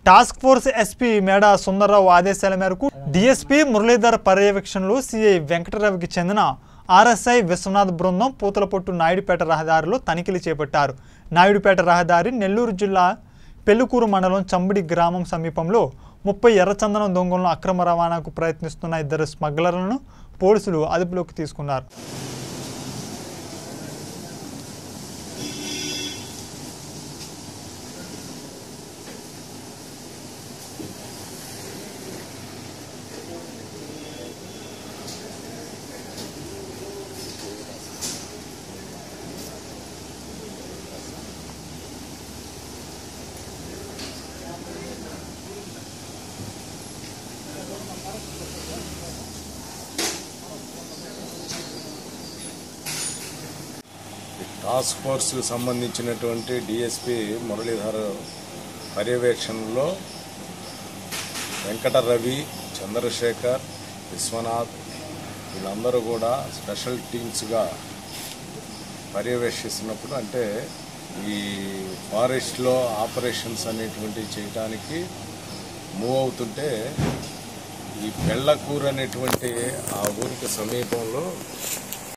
task force SP మేడ సుందర్రావు ఆదేశాల మేరకు డిఎస్పీ మురళీధర్ పర్యవేక్షణలో సిఐ వెంకటరవికి చెందిన ఆర్ఎస్ఐ విశ్వనాథ్ బృందం పూతలపొట్టు నాయుడుపేట రహదారిలో తనిఖీలు చేపట్టారు నాయుడుపేట రహదారి నెల్లూరు జిల్లా పెళ్లుకూరు మండలం చంబడి గ్రామం సమీపంలో ముప్పై ఎర్రచందనం దొంగలను అక్రమ రవాణాకు ప్రయత్నిస్తున్న ఇద్దరు స్మగ్లర్లను పోలీసులు అదుపులోకి తీసుకున్నారు టాస్క్ ఫోర్స్కి సంబంధించినటువంటి డిఎస్పి మురళీధర్ పర్యవేక్షణలో వెంకట రవి చంద్రశేఖర్ విశ్వనాథ్ వీళ్ళందరూ కూడా స్పెషల్ టీమ్స్గా పర్యవేక్షిస్తున్నప్పుడు అంటే ఈ ఫారెస్ట్లో ఆపరేషన్స్ అనేటువంటివి చేయడానికి మూవ్ అవుతుంటే ఈ పెళ్ళకూరు అనేటువంటి ఆ ఊరికి సమీపంలో